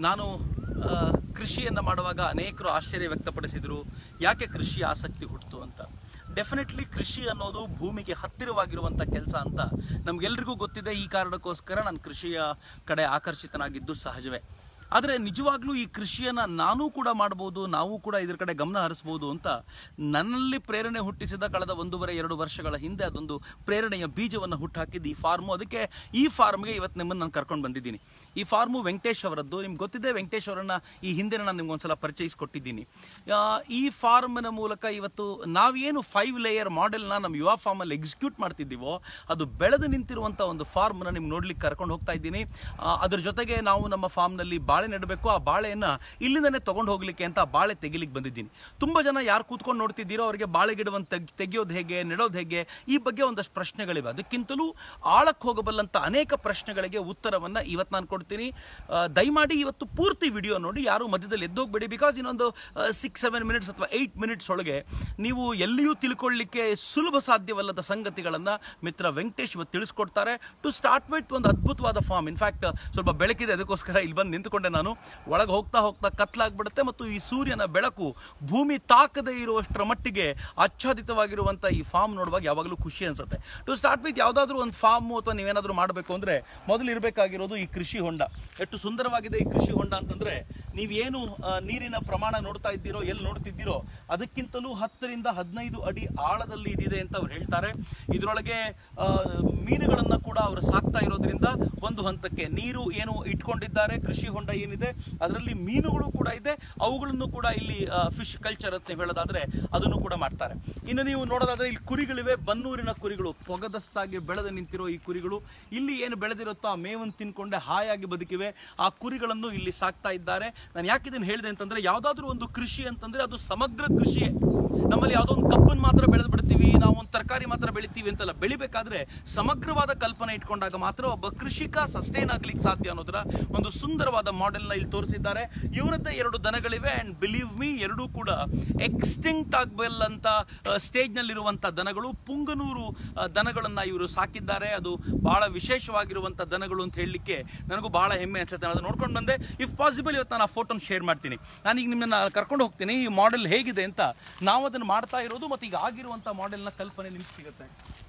ನಾನು ಆ, ಕೃಷಿಯನ್ನು ಮಾಡುವಾಗ ಅನೇಕರು ಆಶ್ಚರ್ಯ ವ್ಯಕ್ತಪಡಿಸಿದರು ಯಾಕೆ ಕೃಷಿ ಆಸಕ್ತಿ ಹುಟ್ಟಿತು ಅಂತ ಡೆಫಿನೆಟ್ಲಿ ಕೃಷಿ ಅನ್ನೋದು ಭೂಮಿಗೆ ಹತ್ತಿರವಾಗಿರುವಂಥ ಕೆಲಸ ಅಂತ ನಮ್ಗೆಲ್ರಿಗೂ ಗೊತ್ತಿದೆ ಈ ಕಾರಣಕ್ಕೋಸ್ಕರ ನಾನು ಕೃಷಿಯ ಕಡೆ ಆಕರ್ಷಿತನಾಗಿದ್ದು ಸಹಜವೇ ಆದರೆ ನಿಜವಾಗ್ಲೂ ಈ ಕೃಷಿಯನ್ನು ನಾನೂ ಕೂಡ ಮಾಡ್ಬೋದು ನಾವು ಕೂಡ ಇದ್ರ ಕಡೆ ಗಮನ ಹರಿಸ್ಬೋದು ಅಂತ ನನ್ನಲ್ಲಿ ಪ್ರೇರಣೆ ಹುಟ್ಟಿಸಿದ ಕಳೆದ ಒಂದೂವರೆ ಎರಡು ವರ್ಷಗಳ ಹಿಂದೆ ಅದೊಂದು ಪ್ರೇರಣೆಯ ಬೀಜವನ್ನು ಹುಟ್ಟಾಕಿದ್ದು ಈ ಫಾರ್ಮು ಅದಕ್ಕೆ ಈ ಫಾರ್ಮ್ಗೆ ಇವತ್ತು ನಿಮ್ಮನ್ನು ನಾನು ಕರ್ಕೊಂಡು ಬಂದಿದ್ದೀನಿ ಈ ಫಾರ್ಮು ವೆಂಕಟೇಶ್ ಅವರದ್ದು ನಿಮ್ಗೆ ಗೊತ್ತಿದೆ ವೆಂಕಟೇಶ್ ಅವರನ್ನ ಈ ಹಿಂದೆ ನಾನು ನಿಮ್ಗೊಂದ್ಸಲ ಪರಿಚಯಿಸಿಕೊಟ್ಟಿದ್ದೀನಿ ಆ, ಈ ಫಾರ್ಮಿನ ಮೂಲಕ ಇವತ್ತು ನಾವೇನು ಫೈವ್ ಲೇಯರ್ ಮಾಡೆಲ್ನ ನಮ್ಮ ಯುವ ಫಾರ್ಮಲ್ಲಿ ಎಕ್ಸಿಕ್ಯೂಟ್ ಮಾಡ್ತಿದ್ದೀವೋ ಅದು ಬೆಳೆದು ನಿಂತಿರುವಂಥ ಒಂದು ಫಾರ್ಮ್ನ ನಿಮ್ಗೆ ನೋಡ್ಲಿಕ್ಕೆ ಕರ್ಕೊಂಡು ಹೋಗ್ತಾ ಇದ್ದೀನಿ ಆ, ಅದ್ರ ಜೊತೆಗೆ ನಾವು ನಮ್ಮ ಫಾರ್ಮ್ನಲ್ಲಿ ಬಾಳೆ ನೆಡಬೇಕು ಆ ಬಾಳೆಯನ್ನು ಇಲ್ಲಿಂದನೇ ತಗೊಂಡು ಹೋಗ್ಲಿಕ್ಕೆ ಅಂತ ಬಾಳೆ ತೆಗಿಲಿಕ್ಕೆ ಬಂದಿದ್ದೀನಿ ತುಂಬ ಜನ ಯಾರು ಕೂತ್ಕೊಂಡು ನೋಡ್ತಿದ್ದೀರೋ ಅವರಿಗೆ ಬಾಳೆ ಗಿಡವನ್ನು ತೆಗ್ ತೆಗೆಯೋದು ಹೇಗೆ ನೆಡೋದು ಹೇಗೆ ಈ ಬಗ್ಗೆ ಒಂದಷ್ಟು ಪ್ರಶ್ನೆಗಳಿವೆ ಅದಕ್ಕಿಂತಲೂ ಆಳಕ್ಕೆ ಹೋಗಬಲ್ಲಂಥ ಅನೇಕ ಪ್ರಶ್ನೆಗಳಿಗೆ ಉತ್ತರವನ್ನು ಇವತ್ತು ನಾನು ಕೊಡ್ತೀನಿ ಆ, ದಯಮಾಡಿ ಇವತ್ತು ಪೂರ್ತಿ ವಿಡಿಯೋ ನೋಡಿ ಯಾರು ಮಧ್ಯದಲ್ಲಿ ಎದ್ದೋಗ್ಬೇಡಿ ಬಿಕಾಸ್ ಇನ್ನೊಂದು ಸಿಕ್ಸ್ ಸೆವೆನ್ ಮಿನಿಟ್ಸ್ ಅಥವಾ ಏಯ್ಟ್ ಮಿನಿಟ್ಸ್ ಒಳಗೆ ನೀವು ಎಲ್ಲಿಯೂ ತಿಳ್ಕೊಳ್ಳಿಕ್ಕೆ ಸುಲಭ ಸಾಧ್ಯವಲ್ಲದ ಸಂಗತಿಗಳನ್ನು ಮಿತ್ರ ವೆಂಕಟೇಶ್ ಇವತ್ತು ತಿಳಿಸ್ಕೊಡ್ತಾರೆ ಟು ಸ್ಟಾರ್ಟ್ ವಿತ್ ಒಂದು ಅದ್ಭುತವಾದ ಫಾರ್ಮ್ ಇನ್ಫ್ಯಾಕ್ಟ್ ಸ್ವಲ್ಪ ಬೆಳಕಿದೆ ಅದಕ್ಕೋಸ್ಕರ ಇಲ್ಲಿ ಬಂದು ನಿಂತುಕೊಂಡೆ ನಾನು ಒಳಗೆ ಹೋಗ್ತಾ ಹೋಗ್ತಾ ಕತ್ಲಾಗ್ಬಿಡುತ್ತೆ ಮತ್ತು ಈ ಸೂರ್ಯನ ಬೆಳಕು ಭೂಮಿ ತಾಕದೇ ಇರುವಷ್ಟರ ಮಟ್ಟಿಗೆ ಆಚ್ಛಾದಿತವಾಗಿರುವಂಥ ಈ ಫಾರ್ಮ್ ನೋಡುವಾಗ ಯಾವಾಗಲೂ ಖುಷಿ ಅನ್ಸುತ್ತೆ ಟು ಸ್ಟಾರ್ಟ್ ವಿತ್ ಯಾವುದಾದ್ರೂ ಒಂದು ಫಾರ್ಮು ಅಥವಾ ನೀವೇನಾದರೂ ಮಾಡಬೇಕು ಅಂದರೆ ಮೊದಲು ಇರಬೇಕಾಗಿರೋದು ಈ ಕೃಷಿ ಹೊಂಡ ಎಷ್ಟು ಸುಂದರವಾಗಿದೆ ಈ ಕೃಷಿ ಹೊಂಡ ಅಂತಂದ್ರೆ ನೀವೇನು ಆ, ನೀರಿನ ಪ್ರಮಾಣ ನೋಡ್ತಾ ಇದ್ದೀರೋ ಎಲ್ಲಿ ನೋಡ್ತಿದ್ದೀರೋ ಅದಕ್ಕಿಂತಲೂ ಹತ್ತರಿಂದ ಹದಿನೈದು ಅಡಿ ಆಳದಲ್ಲಿ ಇದಿದೆ ಅಂತ ಅವ್ರು ಹೇಳ್ತಾರೆ ಇದರೊಳಗೆ ಆ, ಮೀನುಗಳನ್ನ ಕೂಡ ಅವರು ಸಾಕ್ತಾ ಇರೋದ್ರಿಂದ ಒಂದು ಹಂತಕ್ಕೆ ನೀರು ಏನು ಇಟ್ಕೊಂಡಿದ್ದಾರೆ ಕೃಷಿ ಹೊಂಡ ಏನಿದೆ ಅದರಲ್ಲಿ ಮೀನುಗಳು ಕೂಡ ಇದೆ ಅವುಗಳನ್ನು ಕೂಡ ಇಲ್ಲಿ ಫಿಶ್ ಕಲ್ಚರ್ ಅಂತ ಹೇಳೋದಾದ್ರೆ ಅದನ್ನು ಕೂಡ ಮಾಡ್ತಾರೆ ಇನ್ನು ನೀವು ನೋಡೋದಾದ್ರೆ ಇಲ್ಲಿ ಕುರಿಗಳಿವೆ ಬನ್ನೂರಿನ ಕುರಿಗಳು ಪೊಗದಸ್ತಾಗಿ ಬೆಳೆದು ನಿಂತಿರೋ ಈ ಕುರಿಗಳು ಇಲ್ಲಿ ಏನು ಬೆಳೆದಿರುತ್ತೋ ಆ ಮೇವನ್ನು ತಿನ್ಕೊಂಡೆ ಹಾಯಾಗಿ ಬದುಕಿವೆ ಆ ಕುರಿಗಳನ್ನು ಇಲ್ಲಿ ಸಾಕ್ತಾ ಇದ್ದಾರೆ ನಾನು ಯಾಕೆ ಇದನ್ನು ಹೇಳಿದೆ ಅಂತಂದ್ರೆ ಯಾವುದಾದ್ರೂ ಒಂದು ಕೃಷಿ ಅಂತಂದ್ರೆ ಅದು ಸಮಗ್ರ ಕೃಷಿಯೇ ನಮ್ಮಲ್ಲಿ ಯಾವುದೋ ಒಂದು ಕಬ್ಬನ್ನು ಮಾತ್ರ ಬೆಳೆದು ಬಿಡ್ತೀವಿ ನಾವು ಒಂದು ತರಕಾರಿ ಮಾತ್ರ ಬೆಳಿತೀವಿ ಅಂತೆಲ್ಲ ಬೆಳಿಬೇಕಾದ್ರೆ ಸಮಗ್ರವಾದ ಕಲ್ಪನೆ ಇಟ್ಕೊಂಡಾಗ ಮಾತ್ರ ಒಬ್ಬ ಕೃಷಿಕ ಸಸ್ಟೈನ್ ಆಗ್ಲಿಕ್ಕೆ ಸಾಧ್ಯ ಅನ್ನೋದರ ಒಂದು ಸುಂದರವಾದ ಮಾಡೆಲ್ನ ಇಲ್ಲಿ ತೋರಿಸಿದ್ದಾರೆ ಇವರದ್ದೇ ಎರಡು ದನಗಳಿವೆ ಅಂಡ್ ಬಿಲೀವ್ ಮೀ ಎರಡೂ ಕೂಡ ಎಕ್ಸ್ಟಿಂಕ್ಟ್ ಆಗಬಲ್ಲಂತ ಸ್ಟೇಜ್ನಲ್ಲಿರುವಂಥ ದನಗಳು ಪುಂಗನೂರು ಆ, ದನಗಳನ್ನ ಇವರು ಸಾಕಿದ್ದಾರೆ ಅದು ಬಹಳ ವಿಶೇಷವಾಗಿರುವಂಥ ದನಗಳು ಅಂತ ಹೇಳಲಿಕ್ಕೆ ನನಗೂ ಬಹಳ ಹೆಮ್ಮೆ ಅನ್ಸುತ್ತೆ ನಾನು ಅದನ್ನ ನೋಡ್ಕೊಂಡು ಬಂದೆ ಇಫ್ ಪಾಸಿಬಲ್ ಇವತ್ತು ನಾನು ಆ ಫೋಟೋನ ಶೇರ್ ಮಾಡ್ತೀನಿ ನಾನೀಗ ನಿಮ್ಮನ್ನ ಕರ್ಕೊಂಡು ಹೋಗ್ತೀನಿ ಈ ಮಾಡೆಲ್ ಹೇಗಿದೆ ಅಂತ ನಾವು ಅದನ್ನು ಮಾಡ್ತಾ ಇರೋದು ಮತ್ತು ಈಗ ಆಗಿರುವಂಥ ಮಾಡೆಲ್ನ ಕಲ್ಪನೆ ನಿಮ್ಗೆ ಸಿಗುತ್ತೆ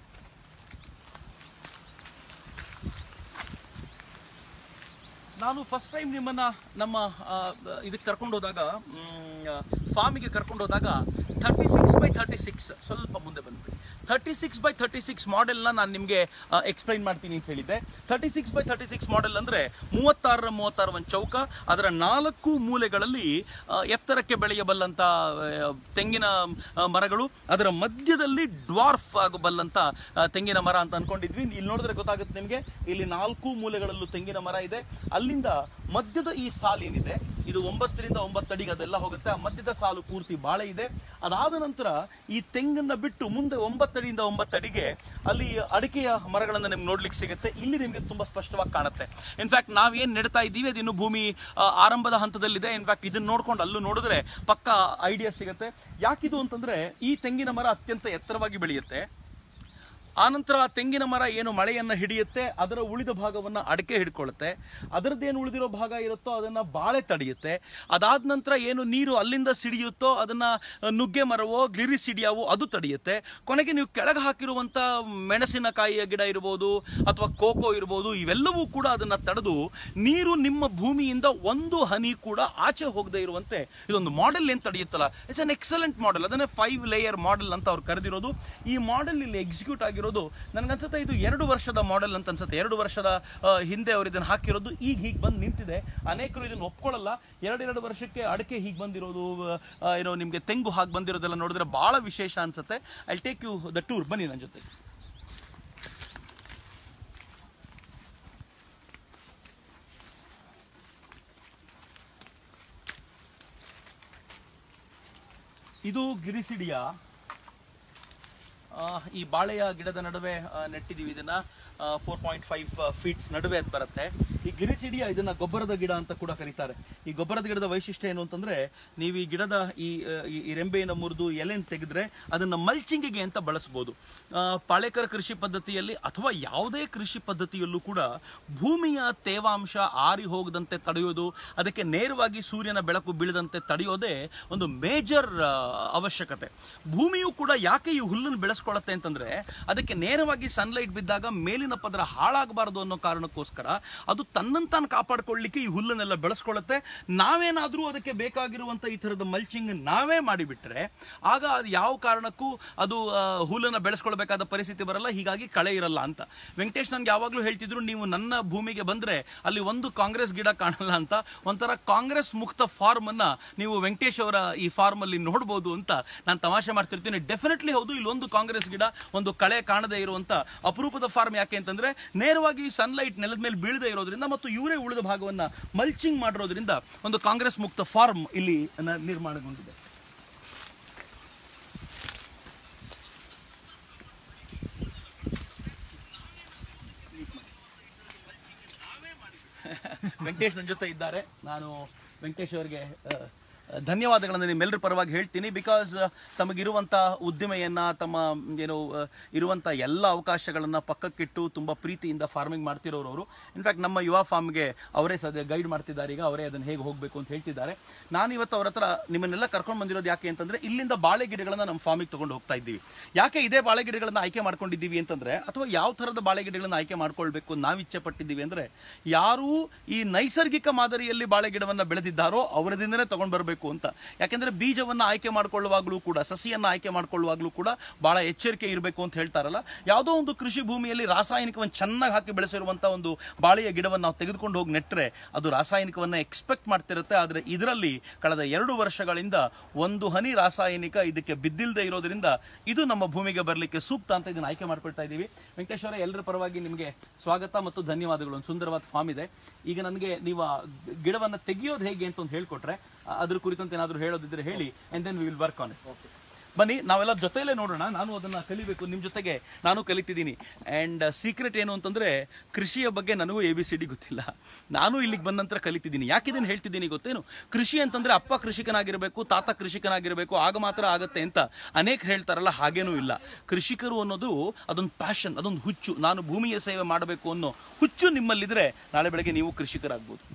ನಾನು ಫಸ್ಟ್ ಟೈಮ್ ನಿಮ್ಮನ್ನ ನಮ್ಮ ಆ, ಇದಕ್ಕೆ ಕರ್ಕೊಂಡು ಹೋದಾಗ ಫಾರ್ಮಿಗೆ ಕರ್ಕೊಂಡು ಹೋದಾಗ thirty six by thirty six ಸ್ವಲ್ಪ ಮುಂದೆ ಬಂದ್ಬಿಡಿ thirty six by thirty six ಮಾಡೆಲ್ನ ನಾನು ನಿಮಗೆ ಎಕ್ಸ್ಪ್ಲೈನ್ ಮಾಡ್ತೀನಿ ಅಂತ ಹೇಳಿದ್ದೆ thirty six by thirty six model ಅಂದರೆ ಮೂವತ್ತಾರರ ಮೂವತ್ತಾರು ಒಂದು ಚೌಕ ಅದರ ನಾಲ್ಕು ಮೂಲೆಗಳಲ್ಲಿ ಆ, ಎತ್ತರಕ್ಕೆ ಬೆಳೆಯಬಲ್ಲಂಥ ಆ, ತೆಂಗಿನ ಆ, ಮರಗಳು ಅದರ ಮಧ್ಯದಲ್ಲಿ ಡ್ವಾರ್ಫ್ ಆಗಬಲ್ಲಂಥ ಆ, ತೆಂಗಿನ ಮರ ಅಂತ ಅನ್ಕೊಂಡಿದ್ವಿ ಇಲ್ಲಿ ನೋಡಿದ್ರೆ ಗೊತ್ತಾಗುತ್ತೆ ನಿಮಗೆ ಇಲ್ಲಿ ನಾಲ್ಕು ಮೂಲೆಗಳಲ್ಲೂ ತೆಂಗಿನ ಮರ ಇದೆ ಅಲ್ಲಿಂದ ಮಧ್ಯದ ಈ ಸಾಲು ಏನಿದೆ ಇದು ಒಂಬತ್ತರಿಂದ ಒಂಬತ್ತು ಅಡಿಗೆ ಅದೆಲ್ಲ ಹೋಗುತ್ತೆ ಆ ಮಧ್ಯದ ಸಾಲು ಪೂರ್ತಿ ಬಾಳೆ ಇದೆ ಅದಾದ ನಂತರ ಈ ತೆಂಗನ್ನ ಬಿಟ್ಟು ಮುಂದೆ ಒಂಬತ್ತಡಿಯಿಂದ ಒಂಬತ್ತು ಅಡಿಗೆ ಅಲ್ಲಿ ಅಡಿಕೆಯ ಮರಗಳನ್ನು ನಿಮ್ಗೆ ನೋಡ್ಲಿಕ್ಕೆ ಸಿಗುತ್ತೆ ಇಲ್ಲಿ ನಿಮಗೆ ತುಂಬಾ ಸ್ಪಷ್ಟವಾಗಿ ಕಾಣುತ್ತೆ ಇನ್ಫ್ಯಾಕ್ಟ್ ನಾವೇನ್ ನೆಡ್ತಾ ಇದ್ದೀವಿ ಅದು ಇನ್ನು ಭೂಮಿ ಆ, ಆರಂಭದ ಹಂತದಲ್ಲಿದೆ ಇನ್ಫ್ಯಾಕ್ಟ್ ಇದನ್ನ ನೋಡ್ಕೊಂಡು ಅಲ್ಲೂ ನೋಡಿದ್ರೆ ಪಕ್ಕ ಐಡಿಯಾ ಸಿಗುತ್ತೆ ಯಾಕಿದು ಅಂತಂದ್ರೆ ಈ ತೆಂಗಿನ ಮರ ಅತ್ಯಂತ ಎತ್ತರವಾಗಿ ಬೆಳೆಯುತ್ತೆ ಆನಂತರ ಆ ತೆಂಗಿನ ಮರ ಏನು ಮಳೆಯನ್ನ ಹಿಡಿಯುತ್ತೆ ಅದರ ಉಳಿದ ಭಾಗವನ್ನ ಅಡಿಕೆ ಹಿಡ್ಕೊಳ್ಳುತ್ತೆ ಅದರದ್ದೇನು ಉಳಿದಿರೋ ಭಾಗ ಇರುತ್ತೋ ಅದನ್ನ ಬಾಳೆ ತಡೆಯುತ್ತೆ ಅದಾದ ನಂತರ ಏನು ನೀರು ಅಲ್ಲಿಂದ ಸಿಡಿಯುತ್ತೋ ಅದನ್ನ ಅಹ್, ನುಗ್ಗೆ ಮರವೋ ಗ್ಲಿರಿಸಿಡಿಯಾವೋ ಅದು ತಡೆಯುತ್ತೆ ಕೊನೆಗೆ ನೀವು ಕೆಳಗೆ ಹಾಕಿರುವಂತ ಮೆಣಸಿನಕಾಯಿಯ ಗಿಡ ಇರ್ಬೋದು ಅಥವಾ ಕೋಕೋ ಇರ್ಬೋದು ಇವೆಲ್ಲವೂ ಕೂಡ ಅದನ್ನ ತಡೆದು ನೀರು ನಿಮ್ಮ ಭೂಮಿಯಿಂದ ಒಂದು ಹನಿ ಕೂಡ ಆಚೆ ಹೋಗದೆ ಇರುವಂತೆ ಇದೊಂದು ಮಾಡೆಲ್ ಏನ್ ತಡೆಯುತ್ತಲ್ಲ ಇಟ್ಸ್ ಅನ್ ಎಕ್ಸಲೆಂಟ್ ಮಾಡೆಲ್ ಅದನ್ನೇ ಫೈವ್ ಲೇಯರ್ ಮಾಡೆಲ್ ಅಂತ ಅವ್ರು ಕರೆದಿರೋದು ಈ ಮಾಡೆಲ್ ಇಲ್ಲಿ ಎಕ್ಸಿಕ್ಯೂಟ್ ಆಗಿರೋದು ನನಗನ್ಸುತ್ತೆ ಇದು ಎರಡು ವರ್ಷದ ಮಾಡೆಲ್ ಅಂತ ಅನ್ಸುತ್ತೆ ಎರಡು ವರ್ಷದ ಆ, ಹಿಂದೆ ಅವರು ಇದನ್ನು ಹಾಕಿರೋದು ಈಗ ಹೀಗೆ ಬಂದು ನಿಂತಿದೆ ಅನೇಕರು ಇದನ್ನು ಒಪ್ಕೊಳ್ಳಲ್ಲ ಎರಡೆರಡು ವರ್ಷಕ್ಕೆ ಅಡಿಕೆ ಹೀಗೆ ಬಂದಿರೋದು ಆ, ಏನೋ ನಿಮಗೆ ತೆಂಗು ಹಾಗೆ ಬಂದಿರೋದೆಲ್ಲ ನೋಡಿದ್ರೆ ಬಹಳ ವಿಶೇಷ ಅನ್ಸುತ್ತೆ I take you the tour ಬನ್ನಿ ನನ್ನ ಜೊತೆ ಇದು ಗಿರಿಸಿಡಿಯ ಆ, ಈ ಬಾಳೆಯ ಗಿಡದ ನಡುವೆ ಆ, ನೆಟ್ಟಿದ್ದೀವಿ ಇದನ್ನ ಫೋರ್ ಪಾಯಿಂಟ್ ಫೈವ್ ಫೀಟ್ಸ್ ನಡುವೆ ಅದು ಬರುತ್ತೆ ಈ ಗಿರಿಸಿಡಿಯ ಇದನ್ನ ಗೊಬ್ಬರದ ಗಿಡ ಅಂತ ಕೂಡ ಕರೀತಾರೆ ಈ ಗೊಬ್ಬರದ ಗಿಡದ ವೈಶಿಷ್ಟ್ಯ ಏನು ಅಂತಂದ್ರೆ ನೀವು ಈ ಗಿಡದ ಈ ಆ, ಈ- ಈ ರೆಂಬೆಯನ್ನು ಮುರಿದು ಎಲೆಯನ್ನು ತೆಗೆದ್ರೆ ಅದನ್ನ ಮಲ್ಚಿಂಗಿಗೆ ಅಂತ ಬಳಸಬಹುದು ಪಾಳೇಕರ ಕೃಷಿ ಪದ್ಧತಿಯಲ್ಲಿ ಅಥವಾ ಯಾವುದೇ ಕೃಷಿ ಪದ್ಧತಿಯಲ್ಲೂ ಕೂಡ ಭೂಮಿಯ ತೇವಾಂಶ ಆರಿ ಹೋಗದಂತೆ ತಡೆಯೋದು ಅದಕ್ಕೆ ನೇರವಾಗಿ ಸೂರ್ಯನ ಬೆಳಕು ಬೀಳದಂತೆ ತಡೆಯೋದೇ ಒಂದು ಮೇಜರ್ ಅವಶ್ಯಕತೆ ಭೂಮಿಯು ಕೂಡ ಯಾಕೆ ಈ ಹುಲ್ಲನ್ನು ಬೆಳೆಸ್ಕೊಳ್ಳುತ್ತೆ ಅಂತಂದ್ರೆ ಅದಕ್ಕೆ ನೇರವಾಗಿ ಸನ್ಲೈಟ್ ಬಿದ್ದಾಗ ಮೇಲಿನ ಪದರ ಹಾಳಾಗಬಾರದು ಅನ್ನೋ ಕಾರಣಕ್ಕೋಸ್ಕರ ಅದು ತನ್ನನ್ನು ತಾನು ಕಾಪಾಡ್ಕೊಳ್ಳಿಕ್ಕೆ ಈ ಹುಲ್ಲನ್ನೆಲ್ಲ ಬೆಳೆಸ್ಕೊಳ್ಳುತ್ತೆ ನಾವೇನಾದ್ರೂ ಅದಕ್ಕೆ ಬೇಕಾಗಿರುವಂತ ಈ ತರದ ಮಲ್ಚಿಂಗ್ ನಾವೇ ಮಾಡಿಬಿಟ್ರೆ ಆಗ ಅದು ಯಾವ ಕಾರಣಕ್ಕೂ ಅದು ಆ, ಹುಲ್ಲನ್ನ ಬೆಳೆಸ್ಕೊಳ್ಬೇಕಾದ ಪರಿಸ್ಥಿತಿ ಬರಲ್ಲ ಹೀಗಾಗಿ ಕಳೆ ಇರಲ್ಲ ಅಂತ ವೆಂಕಟೇಶ್ ನನ್ಗೆ ಯಾವಾಗ್ಲೂ ಹೇಳ್ತಿದ್ರು ನೀವು ನನ್ನ ಭೂಮಿಗೆ ಬಂದ್ರೆ ಅಲ್ಲಿ ಒಂದು ಕಾಂಗ್ರೆಸ್ ಗಿಡ ಕಾಣಲ್ಲ ಅಂತ ಒಂಥರ ಕಾಂಗ್ರೆಸ್ ಮುಕ್ತ ಫಾರ್ಮ್ ಅನ್ನ ನೀವು ವೆಂಕಟೇಶ್ ಅವರ ಈ ಫಾರ್ಮ್ ಅಲ್ಲಿ ನೋಡ್ಬೋದು ಅಂತ ನಾನು ತಮಾಷೆ ಮಾಡ್ತಿರ್ತೀನಿ ಡೆಫಿನೆಟ್ಲಿ ಹೌದು ಇಲ್ಲಿ ಒಂದು ಕಾಂಗ್ರೆಸ್ ಗಿಡ ಒಂದು ಕಳೆ ಕಾಣದೇ ಇರುವಂತ ಅಪರೂಪದ ಫಾರ್ಮ್ ಯಾಕೆ ಅಂತಂದ್ರೆ ನೇರವಾಗಿ ಸನ್ಲೈಟ್ ನೆಲದ ಮೇಲೆ ಬೀಳದೇ ಇರೋದ್ರಿಂದ ಮತ್ತು ಇವರೇ ಉಳಿದ ಭಾಗವನ್ನ ಮಲ್ಚಿಂಗ್ ಮಾಡಿರೋದ್ರಿಂದ ಒಂದು ಕಾಂಗ್ರೆಸ್ ಮುಕ್ತ ಫಾರ್ಮ್ ಇಲ್ಲಿ ನ- ನಿರ್ಮಾಣಗೊಂಡಿದೆ ವೆಂಕಟೇಶ್ ನನ್ನ ಜೊತೆ ಇದ್ದಾರೆ ನಾನು ವೆಂಕಟೇಶ್ ಅವರಿಗೆ ಆ, ಧನ್ಯವಾದಗಳನ್ನು ನಿಮ್ಮೆಲ್ಲರ ಪರವಾಗಿ ಹೇಳ್ತೀನಿ ಬಿಕಾಸ್ ತಮಗಿರುವಂಥ ಉದ್ದಿಮೆಯನ್ನ ತಮ್ಮ ಏನು ಆ, ಇರುವಂಥ ಎಲ್ಲ ಅವಕಾಶಗಳನ್ನು ಪಕ್ಕಕ್ಕಿಟ್ಟು ತುಂಬ ಪ್ರೀತಿಯಿಂದ ಫಾರ್ಮಿಂಗ್ ಮಾಡ್ತಿರೋರು ಅವರು ಇನ್ಫ್ಯಾಕ್ಟ್ ನಮ್ಮ ಯುವ ಫಾರ್ಮ್ಗೆ ಅವರೇ ಸದ್ಯ ಗೈಡ್ ಮಾಡ್ತಿದ್ದಾರೆ ಈಗ ಅವರೇ ಅದನ್ನು ಹೇಗೆ ಹೋಗಬೇಕು ಅಂತ ಹೇಳ್ತಿದ್ದಾರೆ ನಾನು ಇವತ್ತು ಅವ್ರ ಹತ್ರ ನಿಮ್ಮನ್ನೆಲ್ಲ ಕರ್ಕೊಂಡು ಬಂದಿರೋದು ಯಾಕೆ ಅಂತಂದ್ರೆ ಇಲ್ಲಿಂದ ಬಾಳೆ ಗಿಡಗಳನ್ನ ನಮ್ಮ ಫಾರ್ಮಿಗೆ ತಗೊಂಡು ಹೋಗ್ತಾ ಇದ್ದೀವಿ ಯಾಕೆ ಇದೇ ಬಾಳೆ ಗಿಡಗಳನ್ನ ಆಯ್ಕೆ ಮಾಡ್ಕೊಂಡಿದ್ದೀವಿ ಅಂತಂದ್ರೆ ಅಥವಾ ಯಾವ ಥರದ ಬಾಳೆ ಗಿಡಗಳನ್ನ ಆಯ್ಕೆ ಮಾಡ್ಕೊಳ್ಬೇಕು ನಾವು ಇಚ್ಛೆ ಪಟ್ಟಿದ್ದೀವಿ ಅಂದ್ರೆ ಯಾರು ಈ ನೈಸರ್ಗಿಕ ಮಾದರಿಯಲ್ಲಿ ಬಾಳೆ ಗಿಡವನ್ನ ಬೆಳೆದಿದ್ದಾರೋ ಅವರದಿಂದನೇ ತಗೊಂಡು ಬರಬೇಕು ಅಂತ ಯಾಕೆಂದ್ರೆ ಬೀಜವನ್ನ ಆಯ್ಕೆ ಮಾಡ್ಕೊಳ್ಳುವಾಗಲೂ ಕೂಡ ಸಸಿಯನ್ನ ಆಯ್ಕೆ ಮಾಡ್ಕೊಳ್ಳುವಾಗಲೂ ಕೂಡ ಬಹಳ ಎಚ್ಚರಿಕೆ ಇರಬೇಕು ಅಂತ ಹೇಳ್ತಾರಲ್ಲ ಯಾವುದೋ ಒಂದು ಕೃಷಿ ಭೂಮಿಯಲ್ಲಿ ರಾಸಾಯನಿಕವನ್ನು ಚೆನ್ನಾಗಿ ಹಾಕಿ ಬೆಳೆಸಿರುವಂತ ಒಂದು ಬಾಳೆಯ ಗಿಡವನ್ನು ನಾವು ತೆಗೆದುಕೊಂಡು ಹೋಗಿ ನೆಟ್ಟರೆ ಅದು ರಾಸಾಯನಿಕವನ್ನ ಎಕ್ಸ್ಪೆಕ್ಟ್ ಮಾಡ್ತಿರುತ್ತೆ ಆದ್ರೆ ಇದರಲ್ಲಿ ಕಳೆದ ಎರಡು ವರ್ಷಗಳಿಂದ ಒಂದು ಹನಿ ರಾಸಾಯನಿಕ ಇದಕ್ಕೆ ಬಿದ್ದಿಲ್ಲದೆ ಇರೋದ್ರಿಂದ ಇದು ನಮ್ಮ ಭೂಮಿಗೆ ಬರಲಿಕ್ಕೆ ಸೂಕ್ತ ಅಂತ ಇದನ್ನ ಆಯ್ಕೆ ಮಾಡ್ಕೊಳ್ತಾ ಇದ್ದೀವಿ ವೆಂಕಟೇಶ್ವರ ಎಲ್ಲರ ಪರವಾಗಿ ನಿಮಗೆ ಸ್ವಾಗತ ಮತ್ತು ಧನ್ಯವಾದಗಳು ಒಂದು ಸುಂದರವಾದ ಫಾರ್ಮ್ ಇದೆ ಈಗ ನನಗೆ ನೀವು ಆ ಗಿಡವನ್ನ ತೆಗೆಯೋದು ಹೇಗೆ ಅಂತ ಒಂದು ಹೇಳ್ಕೊಟ್ರೆ ಆ, ಅದ್ರ ಕುರಿತಂತೆ ಏನಾದರೂ ಹೇಳೋದಿದ್ರೆ ಹೇಳಿ and then we will work on it ಬನ್ನಿ ನಾವೆಲ್ಲ ಜೊತೆಯಲ್ಲೇ ನೋಡೋಣ ನಾನು ಅದನ್ನ ಕಲಿಬೇಕು ನಿಮ್ಮ ಜೊತೆಗೆ ನಾನು ಕಲಿತಿದ್ದೀನಿ ಅಂಡ್ ಸೀಕ್ರೆಟ್ ಏನು ಅಂತಂದ್ರೆ ಕೃಷಿಯ ಬಗ್ಗೆ ನನಗೂ ಎ ಬಿ ಸಿ ಡಿ ಗೊತ್ತಿಲ್ಲ ನಾನು ಇಲ್ಲಿಗೆ ಬಂದ ನಂತರ ಕಲಿತಿದ್ದೀನಿ ಯಾಕೆ ಇದನ್ನ ಹೇಳ್ತಿದ್ದೀನಿ ಗೊತ್ತೇನು ಕೃಷಿ ಅಂತಂದ್ರೆ ಅಪ್ಪ ಕೃಷಿಕನಾಗಿರಬೇಕು ತಾತ ಕೃಷಿಕನಾಗಿರಬೇಕು ಆಗ ಮಾತ್ರ ಆಗತ್ತೆ ಅಂತ ಅನೇಕ ಹೇಳ್ತಾರಲ್ಲ ಹಾಗೇನೂ ಇಲ್ಲ ಕೃಷಿಕರು ಅನ್ನೋದು ಅದೊಂದು ಪ್ಯಾಷನ್ ಅದೊಂದು ಹುಚ್ಚು ನಾನು ಭೂಮಿಯ ಸೇವೆ ಮಾಡಬೇಕು ಅನ್ನೋ ಹುಚ್ಚು ನಿಮ್ಮಲ್ಲಿದ್ರೆ ನಾಳೆ ಬೆಳಗ್ಗೆ ನೀವು ಕೃಷಿಕರಾಗ್ಬೋದು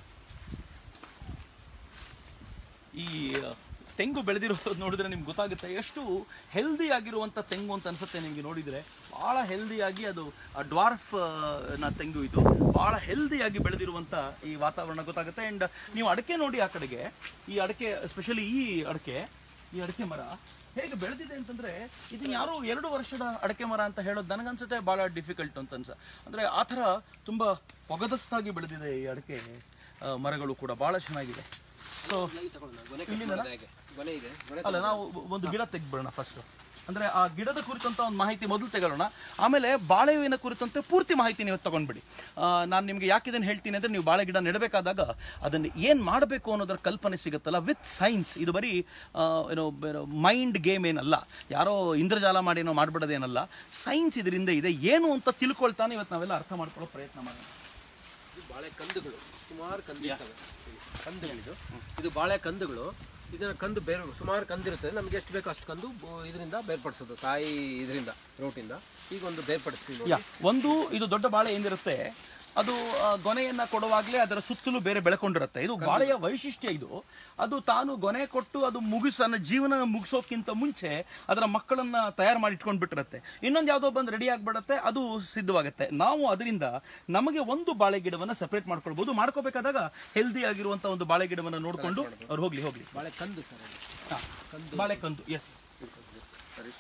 ಈ ತೆಂಗು ಬೆಳೆದಿರೋದು ನೋಡಿದ್ರೆ ನಿಮ್ಗೆ ಗೊತ್ತಾಗುತ್ತೆ ಎಷ್ಟು ಹೆಲ್ದಿ ಆಗಿರುವಂಥ ತೆಂಗು ಅಂತ ಅನ್ಸುತ್ತೆ ನಿಮಗೆ ನೋಡಿದರೆ ಭಾಳ ಹೆಲ್ದಿಯಾಗಿ ಅದು ಡ್ವಾರ್ಫ್ ನ ತೆಂಗು ಇದು ಭಾಳ ಹೆಲ್ದಿಯಾಗಿ ಬೆಳೆದಿರುವಂಥ ಈ ವಾತಾವರಣ ಗೊತ್ತಾಗುತ್ತೆ ಆ್ಯಂಡ್ ನೀವು ಅಡಕೆ ನೋಡಿ ಆ ಕಡೆಗೆ ಈ ಅಡಕೆ ಎಸ್ಪೆಷಲಿ ಈ ಅಡಕೆ ಈ ಅಡಕೆ ಮರ ಹೇಗೆ ಬೆಳೆದಿದೆ ಅಂತಂದ್ರೆ ಇದು ಯಾರು ಎರಡು ವರ್ಷದ ಅಡಕೆ ಮರ ಅಂತ ಹೇಳೋದು ನನಗನ್ಸುತ್ತೆ ಬಹಳ ಡಿಫಿಕಲ್ಟ್ ಅಂತ ಅನ್ಸ ಅಂದ್ರೆ ಆ ಥರ ತುಂಬಾ ಒಗದಸ್ತಾಗಿ ಬೆಳೆದಿದೆ ಈ ಅಡಕೆ ಆ, ಮರಗಳು ಕೂಡ ಬಹಳ ಚೆನ್ನಾಗಿದೆ ಸೊ ಗೊನೆ ಇದೆ ಗೊನೆ ಅಲ್ಲ ನಾವು ಒಂದು ಗಿಡ ತೆಗ್ಬಿಡೋಣ ಫಸ್ಟ್ ಅಂದ್ರೆ ಆ ಗಿಡದ ಕುರಿತಂತ ಒಂದು ಮಾಹಿತಿ ಮೊದಲು ತೆಗೊಳ್ಳೋಣ ಆಮೇಲೆ ಬಾಳೆ ಹೂವಿನ ಕುರಿತಂತೆ ಪೂರ್ತಿ ಮಾಹಿತಿ ನೀವು ತಗೊಂಡ್ಬಿಡಿ ನಾನು ನಿಮ್ಗೆ ಯಾಕೆ ಇದನ್ನ ಹೇಳ್ತೀನಿ ಅಂದ್ರೆ ನೀವು ಬಾಳೆ ಗಿಡ ನೆಡಬೇಕಾದಾಗ ಅದನ್ನ ಏನ್ ಮಾಡಬೇಕು ಅನ್ನೋದರ ಕಲ್ಪನೆ ಸಿಗುತ್ತಲ್ಲ ವಿತ್ ಸೈನ್ಸ್ ಇದು ಬರೀ ಆ, ಏನೋ ಮೈಂಡ್ ಗೇಮ್ ಏನಲ್ಲ ಯಾರೋ ಇಂದ್ರಜಾಲ ಮಾಡಿ ಏನೋ ಮಾಡ್ಬಿಡೋದೇನಲ್ಲ ಸೈನ್ಸ್ ಇದರಿಂದ ಇದೆ ಏನು ಅಂತ ತಿಳ್ಕೊಳ್ತಾನೆ ಇವತ್ತು ನಾವೆಲ್ಲ ಅರ್ಥ ಮಾಡ್ಕೊಳ್ಳೋ ಪ್ರಯತ್ನ ಮಾಡೋಣ ಇದು ಬಾಳೆ ಕಂದುಗಳು ಸುಮಾರು ಕಂದು ಇರ್ತವೆ ಕಂದುಗಳಿದು ಇದು ಬಾಳೆ ಕಂದುಗಳು ಇದನ್ನ ಕಂದು ಬೇರೆ ಸುಮಾರು ಕಂದಿರುತ್ತೆ ನಮ್ಗೆ ಎಷ್ಟು ಬೇಕೋ ಅಷ್ಟು ಕಂದು ಬ- ಇದರಿಂದ ಬೇರ್ಪಡಿಸೋದು ತಾಯಿ ಇದರಿಂದ ರೋಟಿಂದ ಈಗ ಒಂದು ಬೇರ್ಪಡಿಸ್ತೀವಿ ನೋಡಿ. ಯಾ ಒಂದು ಇದು ದೊಡ್ಡ ಬಾಳೆ ಏನಿರುತ್ತೆ ಅದು ಆ, ಗೊನೆಯನ್ನ ಕೊಡುವಾಗಲೇ ಅದರ ಸುತ್ತಲೂ ಬೇರೆ ಬೆಳ್ಕೊಂಡಿರುತ್ತೆ ಇದು ಬಾಳೆಯ ವೈಶಿಷ್ಟ್ಯ ಇದು ಅದು ತಾನು ಗೊನೆ ಕೊಟ್ಟು ಅದು ಮುಗಿಸ್ ನನ್ನ ಜೀವನ ಮುಗಿಸೋಕ್ಕಿಂತ ಮುಂಚೆ ಅದರ ಮಕ್ಕಳನ್ನ ತಯಾರು ಮಾಡಿ ಇಟ್ಕೊಂಡು ಬಿಟ್ಟಿರುತ್ತೆ ಇನ್ನೊಂದು ಯಾವುದೋ ಬಂದು ರೆಡಿ ಆಗ್ಬಿಡತ್ತೆ ಅದು ಸಿದ್ಧವಾಗುತ್ತೆ ನಾವು ಅದರಿಂದ ನಮಗೆ ಒಂದು ಬಾಳೆ ಗಿಡವನ್ನ ಸೆಪರೇಟ್ ಮಾಡ್ಕೊಳ್ಬಹುದು ಮಾಡ್ಕೋಬೇಕಾದಾಗ ಹೆಲ್ದಿ ಆಗಿರುವಂತ ಒಂದು ಬಾಳೆ ಗಿಡವನ್ನ ನೋಡ್ಕೊಂಡು ಅವ್ರು ಹೋಗ್ಲಿ ಹೋಗ್ಲಿ ಬಾಳೆ ಕಂದು ಸರ್ ಅದು. ಹಾ, ಬಾಳೆ ಕಂದು ಎಸ್ ಸರಿ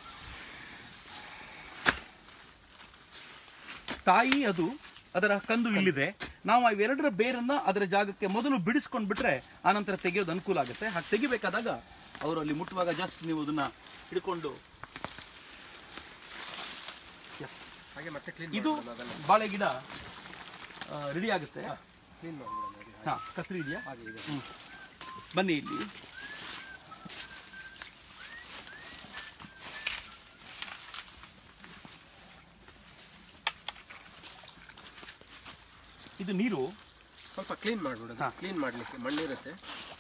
ತಾಯಿ ಅದು ಅದರ ಕಂದು ಇಲ್ಲಿದೆ ನಾವು ಇವೆರಡರ ಬೇರನ್ನ ಅದರ ಜಾಗಕ್ಕೆ ಮೊದಲು ಬಿಡಿಸ್ಕೊಂಡ್ ಬಿಟ್ರೆ ಆನಂತರ ತೆಗೆಯೋದು ಅನುಕೂಲ ಆಗುತ್ತೆ ಹಾಗೆ ತೆಗಿಬೇಕಾದಾಗ ಅವರು ಅಲ್ಲಿ ಮುಟ್ಟುವಾಗ ಜಸ್ಟ್ ನೀವು ಅದನ್ನ ಹಿಡ್ಕೊಂಡು ಎಸ್ ಹಾಗೆ ಮತ್ತೆ ಕ್ಲೀನ್ ಇದು ಬಾಳೆ ಗಿಡ ರೆಡಿ ಆಗುತ್ತೆ ಕ್ಲೀನ್ ಮಾಡಿ ಹಾ ಕತ್ರಿ ಇದೆಯಾ ಹಾಗೆ ಇದೆ ಹ್ಮ್. ಬನ್ನಿ ಇಲ್ಲಿ ಇದು ನೀರು ಸ್ವಲ್ಪ ಕ್ಲೀನ್ ಮಾಡ್ಬಿಡೋದು ಕ್ಲೀನ್ ಮಾಡಲಿಕ್ಕೆ ಮಣ್ಣಿರುತ್ತೆ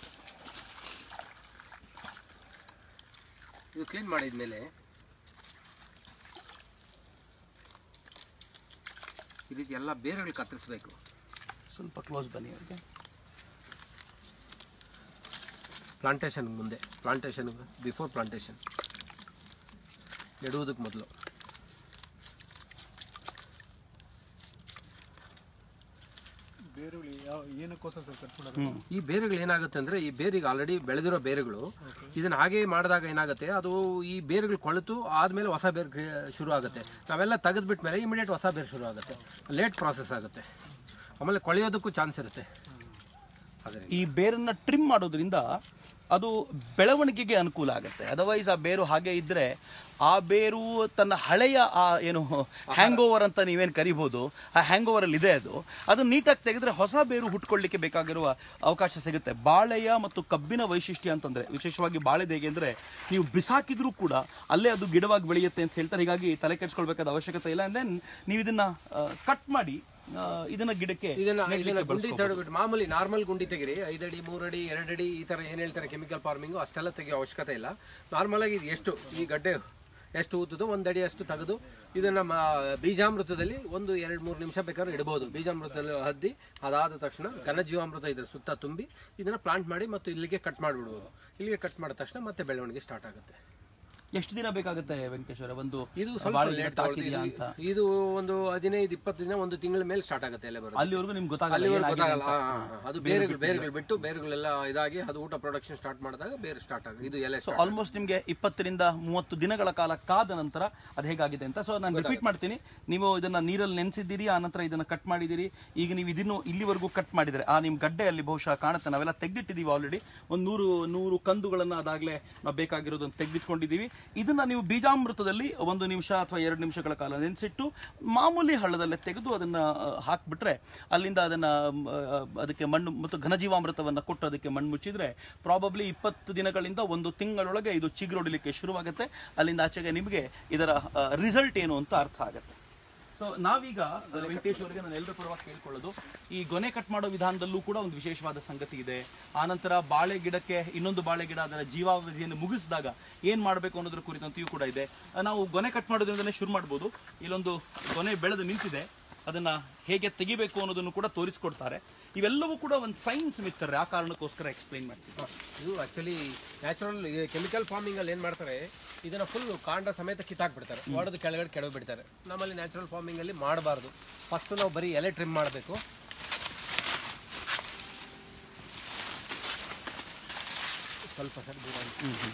ಇದು ಕ್ಲೀನ್ ಮಾಡಿದ್ಮೇಲೆ ಇದಕ್ಕೆಲ್ಲ ಬೇರುಗಳು ಕತ್ತರಿಸ್ಬೇಕು ಸ್ವಲ್ಪ ಕ್ಲೋಸ್ ಬನ್ನಿ ಅವ್ರಿಗೆ ಪ್ಲಾಂಟೇಶನ್ ಮುಂದೆ ಪ್ಲಾಂಟೇಶನ್ ಬಿಫೋರ್ ಪ್ಲಾಂಟೇಶನ್ ನೆಡುವುದಕ್ಕೆ ಮೊದಲು ಬೇರುಗಳು ಯಾವ ಏನಕ್ಕೋಸ್ಕರ ಸರ್ ಕಟ್ ಮಾಡೋದು ಈ ಬೇರುಗಳು ಏನಾಗುತ್ತೆ ಅಂದ್ರೆ ಈ ಬೇರಿಗೆ ಆಲ್ರೆಡಿ ಬೆಳೆದಿರೋ ಬೇರುಗಳು ಇದನ್ನ ಹಾಗೆ ಮಾಡಿದಾಗ ಏನಾಗುತ್ತೆ ಅದು ಈ ಬೇರುಗಳು ಕೊಳೆತು ಆದ್ಮೇಲೆ ಹೊಸ ಬೇರು ಕ್ರಿಯೆ- ಶುರು ಆಗುತ್ತೆ ನಾವೆಲ್ಲ ತೆಗೆದ್ಬಿಟ್ಟ ಮೇಲೆ ಇಮಿಡಿಯೇಟ್ ಹೊಸ ಬೇರು ಶುರು ಆಗುತ್ತೆ ಲೇಟ್ ಪ್ರಾಸೆಸ್ ಆಗುತ್ತೆ ಆಮೇಲೆ ಕೊಳೆಯೋದಕ್ಕೂ ಚಾನ್ಸ್ ಇರುತ್ತೆ ಅದೇ ಈ ಬೇರನ್ನ ಟ್ರಿಮ್ ಮಾಡೋದ್ರಿಂದ ಅದು ಬೆಳವಣಿಗೆಗೆ ಅನುಕೂಲ ಆಗುತ್ತೆ ಅದರ್ವೈಸ್ ಆ ಬೇರು ಹಾಗೆ ಇದ್ರೆ ಆ ಬೇರು ತನ್ನ ಹಳೆಯ ಆ ಏನು ಹ್ಯಾಂಗ್ ಓವರ್ ಅಂತ ನೀವೇನು ಕರಿಬೋದು ಆ ಹ್ಯಾಂಗ್ ಓವರ್ ಅಲ್ಲಿ ಇದೆ ಅದು ಅದನ್ನ ನೀಟಾಗಿ ತೆಗೆದ್ರೆ ಹೊಸ ಬೇರು ಹುಟ್ಕೊಳ್ಳಿಕ್ಕೆ ಬೇಕಾಗಿರುವ ಅವಕಾಶ ಸಿಗುತ್ತೆ ಬಾಳೆಯ ಮತ್ತು ಕಬ್ಬಿನ ವೈಶಿಷ್ಟ್ಯ ಅಂತಂದ್ರೆ ವಿಶೇಷವಾಗಿ ಬಾಳೆದು ಹೇಗೆ ಅಂದ್ರೆ ನೀವು ಬಿಸಾಕಿದ್ರೂ ಕೂಡ ಅಲ್ಲೇ ಅದು ಗಿಡವಾಗಿ ಬೆಳೆಯುತ್ತೆ ಅಂತ ಹೇಳ್ತಾರೆ ಹೀಗಾಗಿ ತಲೆ ಕೆಡಿಸ್ಕೊಳ್ಬೇಕಾದ ಅವಶ್ಯಕತೆ ಇಲ್ಲ ಅಂಡ್ ದೆನ್ ನೀವು ಇದನ್ನ ಕಟ್ ಮಾಡಿ ಆ, ಇದನ್ನ ಗಿಡಕ್ಕೆ ಇದನ್ನ ಇದನ್ನ ಗುಂಡಿ ತಡೆಬಿಟ್ಟು ಮಾಮೂಲಿ ನಾರ್ಮಲ್ ಗುಂಡಿ ತೆಗಿರಿ ಐದಡಿ ಮೂರಡಿ ಎರಡಡಿ ಈ ತರ ಏನ್ ಹೇಳ್ತಾರೆ ಕೆಮಿಕಲ್ ಫಾರ್ಮಿಂಗ್ ಅಷ್ಟೆಲ್ಲ ತೆಗಿಯೋ ಅವಶ್ಯಕತೆ ಇಲ್ಲ ನಾರ್ಮಲ್ ಆಗಿ ಇದು ಎಷ್ಟು ಈ ಗಡ್ಡೆ ಎಷ್ಟು ಉದ್ದದೋ ಒಂದ್ ಅಡಿ ಅಷ್ಟು ತೆಗೆದು ಇದನ್ನ ಮ- ಬೀಜಾಮೃತದಲ್ಲಿ ಒಂದು ಎರಡು ಮೂರು ನಿಮಿಷ ಬೇಕಾದ್ರೆ ಇಡಬಹುದು ಬೀಜಾಮೃತದಲ್ಲಿ ಹದ್ದಿ ಅದಾದ ತಕ್ಷಣ ಘನಜೀವಾಮೃತ ಇದ್ರ ಸುತ್ತ ತುಂಬಿ ಇದನ್ನ ಪ್ಲಾಂಟ್ ಮಾಡಿ ಮತ್ತು ಇಲ್ಲಿಗೆ ಕಟ್ ಮಾಡಿಬಿಡ್ಬೋದು ಇಲ್ಲಿಗೆ ಕಟ್ ಮಾಡಿದ ತಕ್ಷಣ ಮತ್ತೆ ಬೆಳವಣಿಗೆ ಸ್ಟಾರ್ಟ್ ಆಗುತ್ತೆ ಎಷ್ಟು ದಿನ ಬೇಕಾಗುತ್ತೆ ವೆಂಕಟೇಶ್ವರ ಒಂದು ಇದು ಸ್ವಲ್ಪ ಬಾಳೆ ಗಿಡ ಲೇಟ್ ತಾಕಿದ್ಯಾ ಅಂತ ಇದು ಒಂದು ಹದಿನೈದು ಇಪ್ಪತ್ತು ದಿನ ಒಂದು ತಿಂಗಳ ಮೇಲೆ ಸ್ಟಾರ್ಟ್ ಆಗುತ್ತೆ ಎಲೆ ಬರೋದು ಅಲ್ಲಿವರೆಗೂ ನಿಮ್ಗೆ ಗೊತ್ತಾಗಲ್ಲ ಅಲ್ಲಿವರೆಗೂ ಏನಾಗಿದೆ ಗೊತ್ತಾಗಲ್ಲ ಅಂತ. ಹಾ, ಹಾ, ಹಾ. ಅದು ಬೇರೆಗಳು ಬೇರೆಗಳು ಬಿಟ್ಟು ಬೇರೆಗಳೆಲ್ಲ ಇದಾಗಿ ಅದು ಊಟ ಪ್ರೊಡಕ್ಷನ್ ಸ್ಟಾರ್ಟ್ ಮಾಡಿದಾಗ ಬೇರೆ ಸ್ಟಾರ್ಟ್ ಆಗುತ್ತೆ ಇದು ಎಲೆ ಸೊ ಆಲ್ಮೋಸ್ಟ್ ನಿಮ್ಗೆ ಇಪ್ಪತ್ತರಿಂದ ಮೂವತ್ತು ದಿನಗಳ ಕಾಲ ಕಾದ ನಂತರ ಅದು ಹೇಗಾಗಿದೆ ಅಂತ ಸೊ ನಾನು ರಿಪೀಟ್ ಮಾಡ್ತೀನಿ ನೀವು ಇದನ್ನ ನೀರಲ್ಲಿ ನೆನೆಸಿದ್ದೀರಿ ಆ ನಂತರ ಇದನ್ನ ಕಟ್ ಮಾಡಿದಿರಿ ಈಗ ನೀವು ಇದನ್ನು ಇಲ್ಲಿವರೆಗೂ ಕಟ್ ಮಾಡಿದ್ರೆ ಆ ನಿಮ್ ಗಡ್ಡೆಯಲ್ಲಿ ಬಹುಶಃ ಕಾಣುತ್ತೆ ನಾವೆಲ್ಲ ತೆಗೆದಿಟ್ಟಿದೀವಿ ಆಲ್ರೆಡಿ ಒಂದು ನೂರು ನೂರು ಕಂದುಗಳನ್ನ ಅದಾಗಲೇ ನಾವು ಬೇಕಾಗಿರೋದನ್ನ ತೆಗೆದಿಟ್ಕೊಂಡಿದ್ದೀವಿ ಇದನ್ನ ನೀವು ಬೀಜಾಮೃತದಲ್ಲಿ ಒಂದು ನಿಮಿಷ ಅಥವಾ ಎರಡು ನಿಮಿಷಗಳ ಕಾಲ ನೆನೆಸಿಟ್ಟು ಮಾಮೂಲಿ ಹಳ್ಳದಲ್ಲೇ ತೆಗೆದು ಅದನ್ನ ಆ, ಹಾಕ್ಬಿಟ್ರೆ ಅಲ್ಲಿಂದ ಅದನ್ನ ಮ್, ಆ, ಅದಕ್ಕೆ ಮಣ್ಣು ಮತ್ತು ಘನಜೀವಾಮೃತವನ್ನ ಕೊಟ್ಟು ಅದಕ್ಕೆ ಮಣ್ಣು ಮುಚ್ಚಿದ್ರೆ ಪ್ರಾಬಬ್ಲಿ ಇಪ್ಪತ್ತು ದಿನಗಳಿಂದ ಒಂದು ತಿಂಗಳೊಳಗೆ ಇದು ಚಿಗುರೊಡಿಲಿಕ್ಕೆ ಶುರುವಾಗುತ್ತೆ ಅಲ್ಲಿಂದ ಆಚೆಗೆ ನಿಮಗೆ ಇದರ ರಿಸಲ್ಟ್ ಏನು ಅಂತ ಅರ್ಥ ಆಗುತ್ತೆ ಸೊ ನಾವೀಗ ವೆಂಕಟೇಶ್ ಅವರಿಗೆ ನಾನು ಎಲ್ಲರ ಪರವಾಗಿ ಕೇಳ್ಕೊಳ್ಳೋದು ಈ ಗೊನೆ ಕಟ್ ಮಾಡೋ ವಿಧಾನದಲ್ಲೂ ಕೂಡ ಒಂದು ವಿಶೇಷವಾದ ಸಂಗತಿ ಇದೆ ಆನಂತರ ಬಾಳೆ ಗಿಡಕ್ಕೆ ಇನ್ನೊಂದು ಬಾಳೆ ಗಿಡ ಅದರ ಜೀವಾವಧಿಯನ್ನು ಮುಗಿಸಿದಾಗ ಏನ್ ಮಾಡಬೇಕು ಅನ್ನೋದ್ರ ಕುರಿತಂತೆಯೂ ಕೂಡ ಇದೆ ಆ, ನಾವು ಗೊನೆ ಕಟ್ ಮಾಡೋದ್ರಿಂದಲೇ ಶುರು ಮಾಡ್ಬೋದು ಇಲ್ಲೊಂದು ಗೊನೆ ಬೆಳೆದು ನಿಂತಿದೆ ಅದನ್ನ ಹೇಗೆ ತೆಗಿಬೇಕು ಅನ್ನೋದನ್ನು ಕೂಡ ತೋರಿಸ್ಕೊಡ್ತಾರೆ ಇವೆಲ್ಲವೂ ಕೂಡ ಒಂದು ಸೈನ್ಸ್ ಮಿತ್ತರ್ರೆ ಆ ಕಾರಣಕ್ಕೋಸ್ಕರ ಎಕ್ಸ್ಪ್ಲೈನ್ ಮಾಡ್ತೀವಿ ಇದು ಆಕ್ಚುಲಿ ನ್ಯಾಚುರಲ್ ಕೆಮಿಕಲ್ ಫಾರ್ಮಿಂಗ್ ಅಲ್ಲಿ ಏನ್ ಮಾಡ್ತಾರೆ ಇದನ್ನ ಫುಲ್ ಕಾಂಡ ಸಮೇತ ಕಿತ್ತಾಕ್ಬಿಡ್ತಾರೆ ಹೊಡೆದು ಕೆಳಗಡೆ ಕೆಡವಿ ಬಿಡ್ತಾರೆ ನಮ್ಮಲ್ಲಿ ನ್ಯಾಚುರಲ್ ಫಾರ್ಮಿಂಗ್ ಅಲ್ಲಿ ಮಾಡಬಾರ್ದು ಫಸ್ಟ್ ನಾವು ಬರೀ ಎಲೆ ಟ್ರಿಮ್ ಮಾಡಬೇಕು ಸ್ವಲ್ಪ ಸರಿ ದೂರ ಇಡಿ.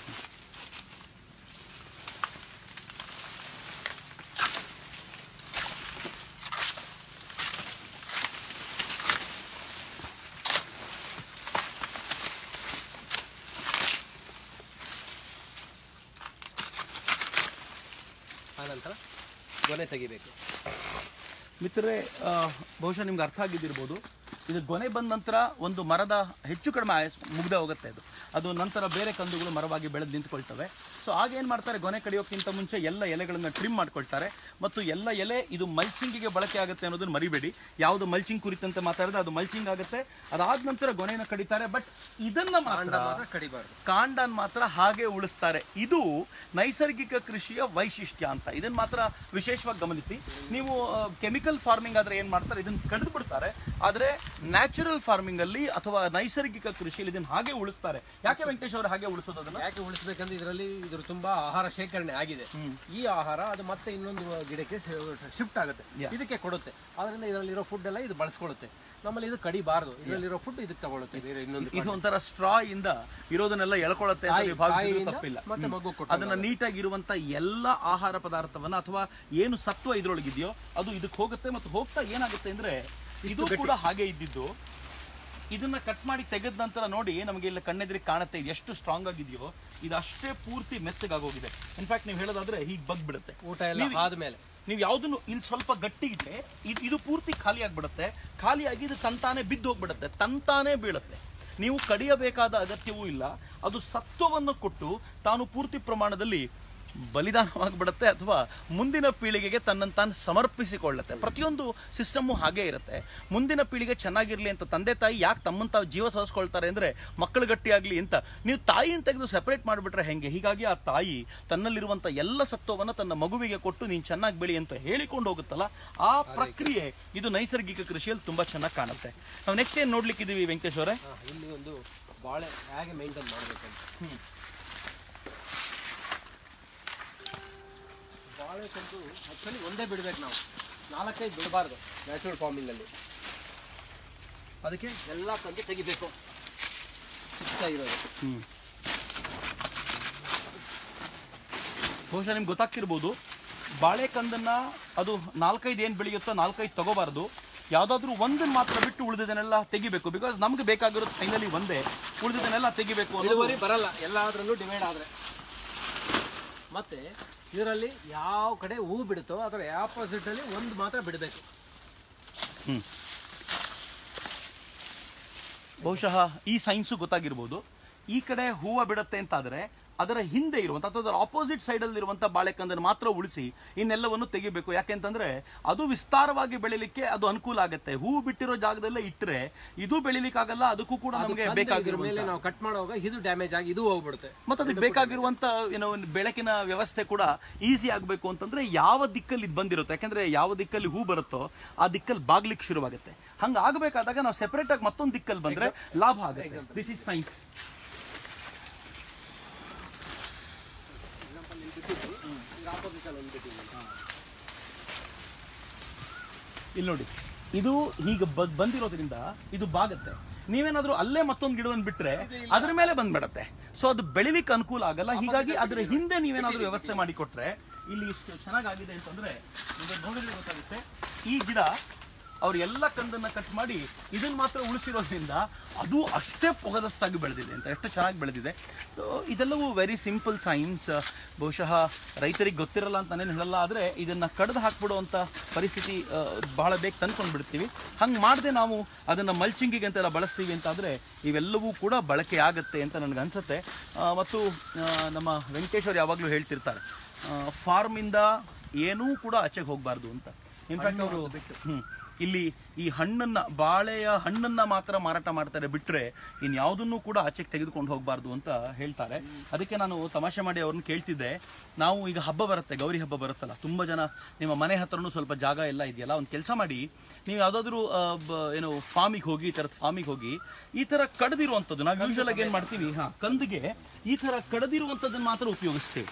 ಆನಂತರ ಗೊನೆ ತೆಗಿಬೇಕು ಮಿತ್ರರೇ ಆ, ಬಹುಶಃ ನಿಮ್ಗೆ ಅರ್ಥ ಆಗಿದ್ದಿರ್ಬೋದು ಇದು ಗೊನೆ ಬಂದ ನಂತರ ಒಂದು ಮರದ ಹೆಚ್ಚು ಕಡಿಮೆ ಆಯಸ್ ಮುಗ್ದೇ ಹೋಗುತ್ತೆ ಅದು ಅದು ನಂತರ ಬೇರೆ ಕಂದುಗಳು ಮರವಾಗಿ ಬೆಳೆದು ನಿಂತ್ಕೊಳ್ತವೆ ಸೊ ಆಗ ಏನು ಮಾಡ್ತಾರೆ ಗೊನೆ ಕಡಿಯೋಕ್ಕಿಂತ ಮುಂಚೆ ಎಲ್ಲ ಎಲೆಗಳನ್ನು ಟ್ರಿಮ್ ಮಾಡ್ಕೊಳ್ತಾರೆ ಮತ್ತು ಎಲ್ಲ ಎಲೆ ಇದು ಮಲ್ಚಿಂಗಿಗೆ ಬಳಕೆ ಆಗುತ್ತೆ ಅನ್ನೋದನ್ನ ಮರಿಬೇಡಿ ಯಾವುದು ಮಲ್ಚಿಂಗ್ ಕುರಿತಂತೆ ಮಾತಾಡಿದ್ರೆ ಅದು ಮಲ್ಚಿಂಗ್ ಆಗುತ್ತೆ ಅದಾದ ನಂತರ ಗೊನೆನ ಕಡಿತಾರೆ ಬಟ್ ಇದನ್ನ ಕಾಂಡ ಮಾತ್ರ ಮಾತ್ರ ಕಡಿಬಾರ್ದು ಕಾಂಡನ್ ಮಾತ್ರ ಹಾಗೆ ಉಳಿಸ್ತಾರೆ ಇದು ನೈಸರ್ಗಿಕ ಕೃಷಿಯ ವೈಶಿಷ್ಟ್ಯ ಅಂತ ಇದನ್ನ ಮಾತ್ರ ವಿಶೇಷವಾಗಿ ಗಮನಿಸಿ ನೀವು ಕೆಮಿಕಲ್ ಫಾರ್ಮಿಂಗ್ ಆದ್ರೆ ಏನ್ ಮಾಡ್ತಾರೆ ಇದನ್ನ ಕಡಿದು ಬಿಡ್ತಾರೆ ಆದ್ರೆ ನ್ಯಾಚುರಲ್ ಫಾರ್ಮಿಂಗ್ ಅಲ್ಲಿ ಅಥವಾ ನೈಸರ್ಗಿಕ ಕೃಷಿಯಲ್ಲಿ ಇದನ್ನ ಹಾಗೆ ಉಳಿಸ್ತಾರೆ ಯಾಕೆ ವೆಂಕಟೇಶ್ ಅವರು ಹಾಗೆ ಉಳಿಸೋದು ಅದನ್ನ ಯಾಕೆ ಉಳಿಸ್ಬೇಕಂದ್ರೆ ಇದರಲ್ಲಿ ಇದ್ರ ತುಂಬಾ ಆಹಾರ ಶೇಖರಣೆ ಆಗಿದೆ ಈ ಆಹಾರ ಅದು ಮತ್ತೆ ಇನ್ನೊಂದು ಗಿಡಕ್ಕೆ ಶಿಫ್ಟ್ ಆಗುತ್ತೆ ಇದಕ್ಕೆ ಕೊಡುತ್ತೆ ಆದ್ರಿಂದ ಇದರಲ್ಲಿರೋ ಫುಡ್ ಎಲ್ಲ ಇದು ಬಳಸ್ಕೊಳ್ಳುತ್ತೆ ನಮ್ಮಲ್ಲಿ ಇದು ಕಡಿಬಾರದು ಇದರಲ್ಲಿರೋ ಫುಡ್ ಇದಕ್ಕೆ ತಗೊಳುತ್ತೆ ಬೇರೆ ಇನ್ನೊಂದು ಇದು ಒಂಥರ ಸ್ಟ್ರಾ ಇಂದ ಇರೋದನ್ನೆಲ್ಲ ಎಳ್ಕೊಳತ್ತೆ ಅಂತ ನೀವು ಭಾವಿಸಿದ್ರು ತಾಯಿಯಿಂದ ತಪ್ಪಿಲ್ಲ ಮತ್ತೆ ಹ್ಮ್. ಮಗು ಕೊಟ್ಟು ಅದನ್ನ ನೀಟಾಗಿರುವಂತ ಎಲ್ಲ ಆಹಾರ ಪದಾರ್ಥವನ್ನ ಅಥವಾ ಏನು ಸತ್ವ ಇದ್ರೊಳಗಿದೆಯೋ ಅದು ಇದಕ್ಕೆ ಹೋಗುತ್ತೆ ಮತ್ತು ಹೋಗ್ತಾ ಏನಾಗುತ್ತೆ ಅಂದ್ರೆ ಇದು ಕೂಡ ಹಾಗೆ ಇದ್ದಿದ್ದು ಇದನ್ನ ಕಟ್ ಮಾಡಿ ತೆಗೆದ ನಂತರ ನೋಡಿ ನಮಗೆ ಇಲ್ಲಿ ಕಣ್ಣೆದ್ರಿಗೆ ಕಾಣುತ್ತೆ ಇದು ಎಷ್ಟು ಸ್ಟ್ರಾಂಗ್ ಆಗಿದೆಯೋ ಇದು ಅಷ್ಟೇ ಪೂರ್ತಿ ಮೆತ್ತಗಾಗೋಗಿದೆ ಇನ್ಫ್ಯಾಕ್ಟ್ ನೀವು ಹೇಳೋದಾದ್ರೆ ಹೀಗೆ ಬಗ್ಬಿಡುತ್ತೆ ಊಟ ಎಲ್ಲ ಆದ್ಮೇಲೆ ನೀವು ಯಾವುದನ್ನು ಇಲ್ಲಿ ಸ್ವಲ್ಪ ಗಟ್ಟಿ ಇದೆ ಇದು ಇದು ಪೂರ್ತಿ ಖಾಲಿ ಆಗ್ಬಿಡುತ್ತೆ ಖಾಲಿಯಾಗಿ ಇದು ತಂತಾನೆ ಬಿದ್ದು ಹೋಗ್ಬಿಡುತ್ತೆ ತಂತಾನೆ ಬೀಳುತ್ತೆ ನೀವು ಕಡಿಯಬೇಕಾದ ಅಗತ್ಯವೂ ಇಲ್ಲ ಅದು ಸತ್ವವನ್ನು ಕೊಟ್ಟು ತಾನು ಪೂರ್ತಿ ಪ್ರಮಾಣದಲ್ಲಿ ಬಲಿದಾನವಾಗಿಬಿಡುತ್ತೆ ಅಥವಾ ಮುಂದಿನ ಪೀಳಿಗೆಗೆ ತನ್ನನ್ನು ತಾನು ಸಮರ್ಪಿಸಿಕೊಳ್ಳುತ್ತೆ ಪ್ರತಿಯೊಂದು ಸಿಸ್ಟಮ್ಮು ಹಾಗೇ ಇರುತ್ತೆ ಮುಂದಿನ ಪೀಳಿಗೆ ಚೆನ್ನಾಗಿರ್ಲಿ ಅಂತ ತಂದೆ ತಾಯಿ ಯಾಕೆ ತಮ್ಮನ್ನು ತಾವು ಜೀವ ಸಹಿಸ್ಕೊಳ್ತಾರೆ ಅಂದ್ರೆ ಮಕ್ಕಳು ಗಟ್ಟಿಯಾಗ್ಲಿ ಅಂತ ನೀವು ತಾಯಿನ ತೆಗೆದು ಸೆಪರೇಟ್ ಮಾಡಿಬಿಟ್ರೆ ಹೆಂಗೆ ಹೀಗಾಗಿ ಆ ತಾಯಿ ತನ್ನಲ್ಲಿರುವಂತ ಎಲ್ಲ ಸತ್ವವನ್ನ ತನ್ನ ಮಗುವಿಗೆ ಕೊಟ್ಟು ನೀನು ಚೆನ್ನಾಗಿ ಬೆಳಿ ಅಂತ ಹೇಳಿಕೊಂಡು ಹೋಗುತ್ತಲ್ಲ ಆ ಪ್ರಕ್ರಿಯೆ ಇದು ನೈಸರ್ಗಿಕ ಕೃಷಿಯಲ್ಲಿ ತುಂಬಾ ಚೆನ್ನಾಗಿ ಕಾಣುತ್ತೆ ನಾವು ನೆಕ್ಸ್ಟ್ ಏನ್ ನೋಡ್ಲಿಕ್ಕಿದೀವಿ ವೆಂಕಟೇಶ್ ಅವರೇ ಹಾ, ಇಲ್ಲಿ ಒಂದು ಬಾಳೆ ಹೇಗೆ ಮೇಂಟೈನ್ ಮಾಡಬೇಕಂತ ಬಾಳೆ ಕಂದು ಆಕ್ಚುಲಿ ಒಂದೇ ಬಿಡ್ಬೇಕು ನಾವು ನಾಲ್ಕೈದು ಬಿಡಬಾರ್ದು ನ್ಯಾಚುರಲ್ ಫಾರ್ಮಿಂಗ್ ಅಲ್ಲಿ ಅದಕ್ಕೆ ಎಲ್ಲ ಕಂದು ತೆಗಿಬೇಕು ಸುತ್ತ ಇರೋದು ಹ್ಮ್ ಬಹುಶಃ ನಿಮ್ಗೆ ಗೊತ್ತಾಗ್ತಿರ್ಬೋದು ಬಾಳೆಕಂದನ್ನ ಅದು ನಾಲ್ಕೈದು ಏನು ಬೆಳೆಯುತ್ತೋ ನಾಲ್ಕೈದು ತಗೋಬಾರ್ದು ಯಾವ್ದಾದ್ರು ಒಂದನ್ನ ಮಾತ್ರ ಬಿಟ್ಟು ಉಳಿದಿದ್ದನ್ನೆಲ್ಲ ತೆಗಿಬೇಕು ಬಿಕಾಸ್ ನಮ್ಗೆ ಬೇಕಾಗಿರೋದು ಫೈನಲಿ ಒಂದೇ ಉಳಿದಿದ್ದನ್ನೆಲ್ಲ ತೆಗಿಬೇಕು ಅನ್ನೋದು ಇಳುವರಿ ಬರಲ್ಲ ಎಲ್ಲಾದ್ರಲ್ಲೂ ಡಿವೈಡ್ ಆದ್ರೆ ಮತ್ತೆ ಇದರಲ್ಲಿ ಯಾವ ಕಡೆ ಹೂ ಬಿಡುತ್ತೋ ಅದರ ಆಪೋಸಿಟ್ ಅಲ್ಲಿ ಒಂದು ಮಾತ್ರ ಬಿಡಬೇಕು ಹ್ಮ್ ಬಹುಶಃ ಈ ಸೈನ್ಸು ಗೊತ್ತಾಗಿರ್ಬೋದು ಈ ಕಡೆ ಹೂವು ಬಿಡುತ್ತೆ ಅಂತಾದ್ರೆ ಅದರ ಹಿಂದೆ ಇರುವಂತ ಅಥವಾ ಅದರ ಆಪೋಸಿಟ್ ಸೈಡ್ ಅಲ್ಲಿ ಇರುವಂತ ಬಾಳೆಕಂದನ್ನು ಮಾತ್ರ ಉಳಿಸಿ ಇನ್ನೆಲ್ಲವನ್ನು ತೆಗಿಬೇಕು ಯಾಕೆಂತಂದ್ರೆ ಅದು ವಿಸ್ತಾರವಾಗಿ ಬೆಳಿಲಿಕ್ಕೆ ಅದು ಅನುಕೂಲ ಆಗುತ್ತೆ ಹೂವು ಬಿಟ್ಟಿರೋ ಜಾಗದಲ್ಲೇ ಇಟ್ಟರೆ ಇದು ಬೆಳಿಲಿಕ್ಕಾಗಲ್ಲ ಅದಕ್ಕೂ ಕೂಡ ನಮಗೆ ಇದ್ರ ಬೇಕಾಗಿರೋ ಮೇಲೆ ನಾವು ಕಟ್ ಮಾಡುವಾಗ ಇದು ಡ್ಯಾಮೇಜ್ ಆಗಿ ಇದು ಹೋಗ್ಬಿಡುತ್ತೆ ಮತ್ತೆ ಅದಕ್ಕೆ ಬೇಕಾಗಿರುವಂತ ಏನೋ ಒಂದು ಬೆಳಕಿನ ವ್ಯವಸ್ಥೆ ಕೂಡ ಈಸಿ ಆಗಬೇಕು ಅಂತಂದ್ರೆ ಯಾವ ದಿಕ್ಕಲ್ಲಿ ಇದು ಬಂದಿರುತ್ತೆ ಯಾಕಂದ್ರೆ ಯಾವ ದಿಕ್ಕಲ್ಲಿ ಹೂ ಬರುತ್ತೋ ಆ ದಿಕ್ಕಲ್ಲಿ ಬಾಗ್ಲಿಕ್ಕೆ ಶುರುವಾಗುತ್ತೆ ಹಂಗ ಆಗಬೇಕಾದಾಗ ನಾವು ಸೆಪರೇಟ್ ಆಗಿ ಮತ್ತೊಂದು ದಿಕ್ಕಲ್ಲಿ ಬಂದ್ರೆ ಲಾಭ ಆಗುತ್ತೆ ದಿಸ್ ಇಸ್ ಸೈನ್ಸ್ ಇಲ್ಲಿ ನೋಡಿ ಇದು ಹೀಗೆ ಬ- ಬಂದಿರೋದ್ರಿಂದ ಇದು ಬಾಗತ್ತೆ ನೀವೇನಾದ್ರೂ ಅಲ್ಲೇ ಮತ್ತೊಂದು ಗಿಡವನ್ನು ಬಿಟ್ರೆ ಅದ್ರ ಮೇಲೆ ಬಂದ್ಬಿಡತ್ತೆ ಸೊ ಅದು ಬೆಳಿಲಿಕ್ಕೆ ಅನುಕೂಲ ಆಗಲ್ಲ ಹೀಗಾಗಿ ಅದ್ರ ಹಿಂದೆ ನೀವೇನಾದ್ರೂ ವ್ಯವಸ್ಥೆ ಮಾಡಿ ಕೊಟ್ರೆ ಇಲ್ಲಿ ಇಷ್ಟು ಚೆನ್ನಾಗಾಗಿದೆ ಅಂತಂದ್ರೆ ನಿಮಗೆ ನೋಡಿದ್ರೆ ಗೊತ್ತಾಗುತ್ತೆ ಈ ಗಿಡ ಅವ್ರು ಎಲ್ಲ ಕಂದನ್ನ ಕಟ್ ಮಾಡಿ ಇದನ್ನ ಮಾತ್ರ ಉಳಿಸಿರೋದ್ರಿಂದ ಅದು ಅಷ್ಟೇ ಪೊಗದಸ್ತಾಗಿ ಬೆಳೆದಿದೆ ಅಂತ ಎಷ್ಟು ಚೆನ್ನಾಗಿ ಬೆಳೆದಿದೆ ಸೊ ಇದೆಲ್ಲವೂ ವೆರಿ ಸಿಂಪಲ್ ಸೈನ್ಸ್ ಬಹುಶಃ ರೈತರಿಗೆ ಗೊತ್ತಿರಲ್ಲ ಅಂತ ನಾನೇನು ಹೇಳಲ್ಲ ಆದರೆ ಇದನ್ನು ಕಡ್ದು ಹಾಕ್ಬಿಡುವಂಥ ಪರಿಸ್ಥಿತಿ ಆ, ಬಹಳ ಬೇಗ ತಂದ್ಕೊಂಡು ಬಿಡ್ತೀವಿ ಹಂಗೆ ಮಾಡದೆ ನಾವು ಅದನ್ನು ಮಲ್ಚಿಂಗಿಗೆ ಅಂತೆಲ್ಲ ಬಳಸ್ತೀವಿ ಅಂತಾದರೆ ಇವೆಲ್ಲವೂ ಕೂಡ ಬಳಕೆ ಆಗುತ್ತೆ ಅಂತ ನನಗೆ ಅನಿಸುತ್ತೆ ಮತ್ತು ಆ, ನಮ್ಮ ವೆಂಕಟೇಶ್ ಅವ್ರು ಯಾವಾಗಲೂ ಹೇಳ್ತಿರ್ತಾರೆ ಫಾರ್ಮಿಂದ ಏನೂ ಕೂಡ ಆಚೆಗೆ ಹೋಗಬಾರ್ದು ಅಂತ ಇನ್ಫ್ಯಾಕ್ಟ್ ಅವರು ಹ್ಮ್ ಇಲ್ಲಿ ಈ ಹಣ್ಣನ್ನ ಬಾಳೆಯ ಹಣ್ಣನ್ನ ಮಾತ್ರ ಮಾರಾಟ ಮಾಡ್ತಾರೆ ಬಿಟ್ರೆ ಇನ್ಯಾವುದನ್ನು ಕೂಡ ಆಚೆಗೆ ತೆಗೆದುಕೊಂಡು ಹೋಗಬಾರ್ದು ಅಂತ ಹೇಳ್ತಾರೆ ಅದಕ್ಕೆ ನಾನು ತಮಾಷೆ ಮಾಡಿ ಅವ್ರನ್ನ ಕೇಳ್ತಿದ್ದೆ ನಾವು ಈಗ ಹಬ್ಬ ಬರುತ್ತೆ ಗೌರಿ ಹಬ್ಬ ಬರುತ್ತಲ್ಲ ತುಂಬಾ ಜನ ನಿಮ್ಮ ಮನೆ ಹತ್ರನೂ ಸ್ವಲ್ಪ ಜಾಗ ಎಲ್ಲ ಇದೆಯಲ್ಲ ಒಂದು ಕೆಲಸ ಮಾಡಿ ನೀವು ಯಾವುದಾದ್ರೂ ಏನು ಫಾರ್ಮಿಗೆ ಹೋಗಿ ಈ ಥರದ ಫಾರ್ಮಿಗೆ ಹೋಗಿ ಈ ಥರ ಕಡ್ದಿರುವಂಥದ್ದು ನಾವು ಯೂಶಲ್ ಆಗಿ ಏನು ಮಾಡ್ತೀವಿ ಹಾ ಕಂದಿಗೆ ಈ ಥರ ಕಡ್ದಿರುವಂಥದ್ದನ್ನು ಮಾತ್ರ ಉಪಯೋಗಿಸ್ತೀವಿ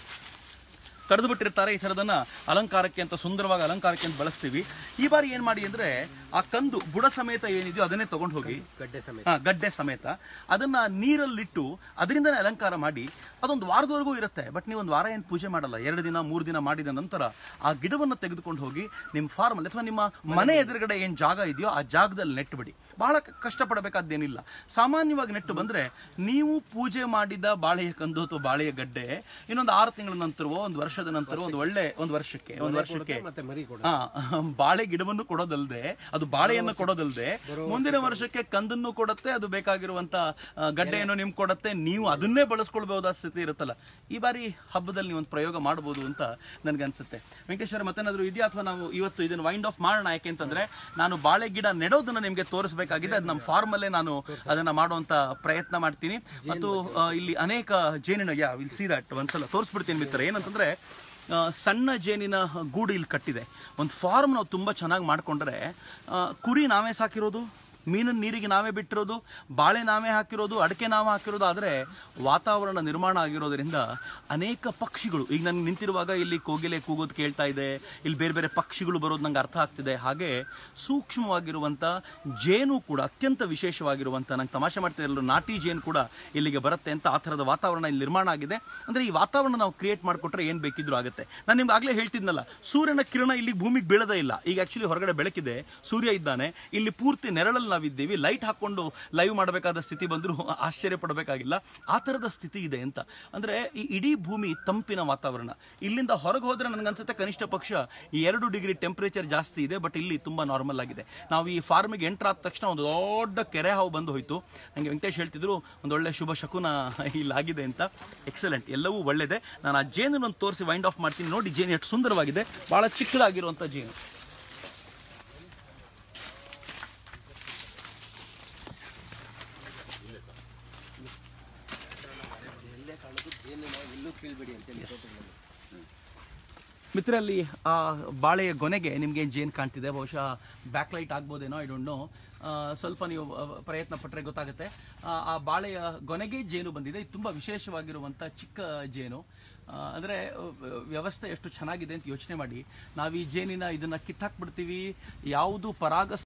ಕಡ್ದು ಬಿಟ್ಟಿರ್ತಾರೆ ಈ ಥರದನ್ನ ಅಲಂಕಾರಕ್ಕೆ ಅಂತ ಸುಂದರವಾಗಿ ಅಲಂಕಾರಕ್ಕೆ ಅಂತ ಬಳಸ್ತೀವಿ ಈ ಬಾರಿ ಏನ್ ಮಾಡಿ ಅಂದ್ರೆ ಆ ಕಂದು ಬುಡ ಸಮೇತ ಏನಿದೆಯೋ ಅದನ್ನೇ ತಗೊಂಡು ಹೋಗಿ ಗಡ್ಡೆ ಸಮೇತ ಹಾ, ಗಡ್ಡೆ ಸಮೇತ ಅದನ್ನ ನೀರಲ್ಲಿಟ್ಟು ಅದರಿಂದನೇ ಅಲಂಕಾರ ಮಾಡಿ ಅದೊಂದು ವಾರದವರೆಗೂ ಇರುತ್ತೆ ಬಟ್ ನೀವು ಒಂದು ವಾರ ಏನು ಪೂಜೆ ಮಾಡಲ್ಲ ಎರಡು ದಿನ ಮೂರು ದಿನ ಮಾಡಿದ ನಂತರ ಆ ಗಿಡವನ್ನು ತೆಗೆದುಕೊಂಡು ಹೋಗಿ ನಿಮ್ಮ ಫಾರ್ಮ್ ಅಲ್ಲಿ ಅಥವಾ ನಿಮ್ಮ ಮನೆ ಎದುರುಗಡೆ ಏನು ಜಾಗ ಇದೆಯೋ ಆ ಜಾಗದಲ್ಲಿ ನೆಟ್ಟು ಬಿಡಿ ಬಹಳ ಕ- ಕಷ್ಟಪಡಬೇಕಾದ್ದೇನಿಲ್ಲ ಸಾಮಾನ್ಯವಾಗಿ ನೆಟ್ಟು ಬಂದ್ರೆ ನೀವು ಪೂಜೆ ಮಾಡಿದ ಬಾಳೆಯ ಕಂದು ಅಥವಾ ಬಾಳೆಯ ಗಡ್ಡೆ ಇನ್ನೊಂದು ಆರು ತಿಂಗಳ ನಂತರವೋ ಒಂದು ವರ್ಷದ ನಂತರವೋ ಒಂದು ಒಳ್ಳೆ ಒಂದು ವರ್ಷಕ್ಕೆ ಒಂದು ವರ್ಷಕ್ಕೆ ಮತ್ತೆ ಮರಿ ಕೊಡ ಹಾ ಬಾಳೆ ಗಿಡವನ್ನು ಕೊಡೋದಲ್ದೆ ಅದು ಬಾಳೆಯನ್ನು ಕೊಡೋದಲ್ದೆ ಮುಂದಿನ ವರ್ಷಕ್ಕೆ ಕಂದನ್ನು ಕೊಡುತ್ತೆ ಅದು ಬೇಕಾಗಿರುವಂತ ಆ, ಗಡ್ಡೆಯನ್ನು ನಿಮ್ಗೆ ಕೊಡುತ್ತೆ ನೀವು ಅದನ್ನೇ ಬಳಸ್ಕೊಳ್ಬಹುದಾದ ಸ್ಥಿತಿ ಇರುತ್ತಲ್ಲ ಈ ಬಾರಿ ಹಬ್ಬದಲ್ಲಿ ನೀವು ಒಂದು ಪ್ರಯೋಗ ಮಾಡಬಹುದು ಅಂತ ನನ್ಗನ್ಸುತ್ತೆ ವೆಂಕಟೇಶ್ವರ ಮತ್ತೇನಾದ್ರೂ ಇದೆಯಾ ಅಥವಾ ನಾವು ಇವತ್ತು ಇದನ್ನ ವೈಂಡ್ ಆಫ್ ಮಾಡೋಣ ಯಾಕೆ ಅಂತಂದ್ರೆ ನಾನು ಬಾಳೆ ಗಿಡ ನೆಡೋದನ್ನ ನಿಮ್ಗೆ ತೋರಿಸಬೇಕಾಗಿದೆ ಅದು ನಮ್ಮ ಫಾರ್ಮ್ ಅಲ್ಲೇ ನಾನು ಅದನ್ನ ಮಾಡುವಂತ ಪ್ರಯತ್ನ ಮಾಡ್ತೀನಿ ಮತ್ತು ಆ, ಇಲ್ಲಿ ಅನೇಕ ಜೇನಿನ ಯಾ ವಿಲ್ ಸಿ ದಟ್ ಒಂದ್ಸಲ ತೋರಿಸ್ಬಿಡ್ತೀನಿ ಮಿತ್ರ ಏನಂತಂದ್ರೆ ಆ, ಸಣ್ಣ ಜೇನಿನ ಗೂಡು ಇಲ್ಲಿ ಕಟ್ಟಿದೆ ಒಂದು ಫಾರ್ಮ್ ನಾವು ತುಂಬ ಚೆನ್ನಾಗಿ ಮಾಡ್ಕೊಂಡ್ರೆ ಆ, ಕುರಿ ನಾವೇ ಸಾಕಿರೋದು ಮೀನನ್ನು ನೀರಿಗೆ ನಾವೇ ಬಿಟ್ಟಿರೋದು ಬಾಳೆ ನಾವೇ ಹಾಕಿರೋದು ಅಡಕೆ ನಾವೇ ಹಾಕಿರೋದು ಆದರೆ ವಾತಾವರಣ ನಿರ್ಮಾಣ ಆಗಿರೋದ್ರಿಂದ ಅನೇಕ ಪಕ್ಷಿಗಳು ಈಗ ನನಗೆ ನಿಂತಿರುವಾಗ ಇಲ್ಲಿ ಕೋಗಿಲೆ ಕೂಗೋದು ಕೇಳ್ತಾ ಇದೆ ಇಲ್ಲಿ ಬೇರೆ ಬೇರೆ ಪಕ್ಷಿಗಳು ಬರೋದು ನಂಗೆ ಅರ್ಥ ಆಗ್ತಿದೆ ಹಾಗೆ ಸೂಕ್ಷ್ಮವಾಗಿರುವಂಥ ಜೇನು ಕೂಡ ಅತ್ಯಂತ ವಿಶೇಷವಾಗಿರುವಂಥ ನಂಗೆ ತಮಾಷೆ ಮಾಡ್ತಾ ಎಲ್ಲರೂ ನಾಟಿ ಜೇನು ಕೂಡ ಇಲ್ಲಿಗೆ ಬರುತ್ತೆ ಅಂತ ಆ ಥರದ ವಾತಾವರಣ ಇಲ್ಲಿ ನಿರ್ಮಾಣ ಆಗಿದೆ ಅಂದರೆ ಈ ವಾತಾವರಣ ನಾವು ಕ್ರಿಯೇಟ್ ಮಾಡಿಕೊಟ್ರೆ ಏನು ಬೇಕಿದ್ರೂ ಆಗುತ್ತೆ ನಾನು ನಿಮ್ಗೆ ಆಗಲೇ ಹೇಳ್ತಿದ್ನಲ್ಲ ಸೂರ್ಯನ ಕಿರಣ ಇಲ್ಲಿ ಭೂಮಿಗೆ ಬೀಳದೇ ಇಲ್ಲ ಈಗ ಆಕ್ಚುಲಿ ಹೊರಗಡೆ ಬೆಳಕಿದೆ ಸೂರ್ಯ ಇದ್ದಾನೆ ಇಲ್ಲಿ ಪೂರ್ತಿ ನೆರಳಲ್ಲಿ ನಾವಿದ್ದೀವಿ ಲೈಟ್ ಹಾಕೊಂಡು ಲೈವ್ ಮಾಡಬೇಕಾದ ಸ್ಥಿತಿ ಬಂದರೂ ಆಶ್ಚರ್ಯ ಪಡಬೇಕಾಗಿಲ್ಲ ಆ ಥರದ ಸ್ಥಿತಿ ಇದೆ ಅಂತ ಅಂದರೆ ಈ ಇಡೀ ಭೂಮಿ ತಂಪಿನ ವಾತಾವರಣ ಇಲ್ಲಿಂದ ಹೊರಗೆ ಹೋದ್ರೆ ನನಗನ್ಸುತ್ತೆ ಕನಿಷ್ಠ ಪಕ್ಷ ಈ ಎರಡು ಡಿಗ್ರಿ ಟೆಂಪರೇಚರ್ ಜಾಸ್ತಿ ಇದೆ ಬಟ್ ಇಲ್ಲಿ ತುಂಬ ನಾರ್ಮಲ್ ಆಗಿದೆ ನಾವು ಈ ಫಾರ್ಮಿಗೆ ಎಂಟರ್ ಆದ ತಕ್ಷಣ ಒಂದು ದೊಡ್ಡ ಕೆರೆ ಹಾವು ಬಂದು ಹೋಯಿತು ನನಗೆ ವೆಂಕಟೇಶ್ ಹೇಳ್ತಿದ್ರು ಒಂದೊಳ್ಳೆ ಶುಭ ಶಕುನ ಇಲ್ಲಾಗಿದೆ ಅಂತ ಎಕ್ಸಲೆಂಟ್ ಎಲ್ಲವೂ ಒಳ್ಳೆಯದೇ ನಾನು ಆ ಜೇನನ್ನು ತೋರಿಸಿ ವೈಂಡ್ ಆಫ್ ಮಾಡ್ತೀನಿ ನೋಡಿ ಜೇನು ಎಷ್ಟು ಸುಂದರವಾಗಿದೆ ಭಾಳ ಚಿಕ್ಕದಾಗಿರುವಂಥ ಜೇನು ಎಲ್ಲೇ ಕಾಣೋದು ಜೇನು ಎಲ್ಲೂ ಕೀಳ್ಬೇಡಿ ಅಂತೇಳಿ ತೋಟಗಳಲ್ಲಿ ಮಿತ್ರರಲ್ಲಿ ಆ ಬಾಳೆಯ ಗೊನೆಗೆ ನಿಮಗೆ ಜೇನು ಕಾಣ್ತಿದೆ ಬಹುಶಃ ಬ್ಯಾಕ್ ಲೈಟ್ ಆಗ್ಬೋದೇನೋ ಐ ಡೋಂಟ್ ನೋ ಸ್ವಲ್ಪ ನೀವು ಆ, ಪ್ರಯತ್ನ ಪಟ್ಟರೆ ಗೊತ್ತಾಗುತ್ತೆ ಆ, ಆ ಬಾಳೆಯ ಗೊನೆಗೆ ಜೇನು ಬಂದಿದೆ ಇದು ತುಂಬ ವಿಶೇಷವಾಗಿರುವಂಥ ಚಿಕ್ಕ ಜೇನು ಆ, ಅಂದ್ರೆ ಆ, ವ್ಯವಸ್ಥೆ ಎಷ್ಟು ಚೆನ್ನಾಗಿದೆ ಅಂತ ಯೋಚನೆ ಮಾಡಿ ನಾವು ಈ ಜೇನಿನ ಇದನ್ನ ಕಿತ್ತಾಕ್ಬಿಡ್ತೀವಿ ಯಾವುದು ಪರಾಗ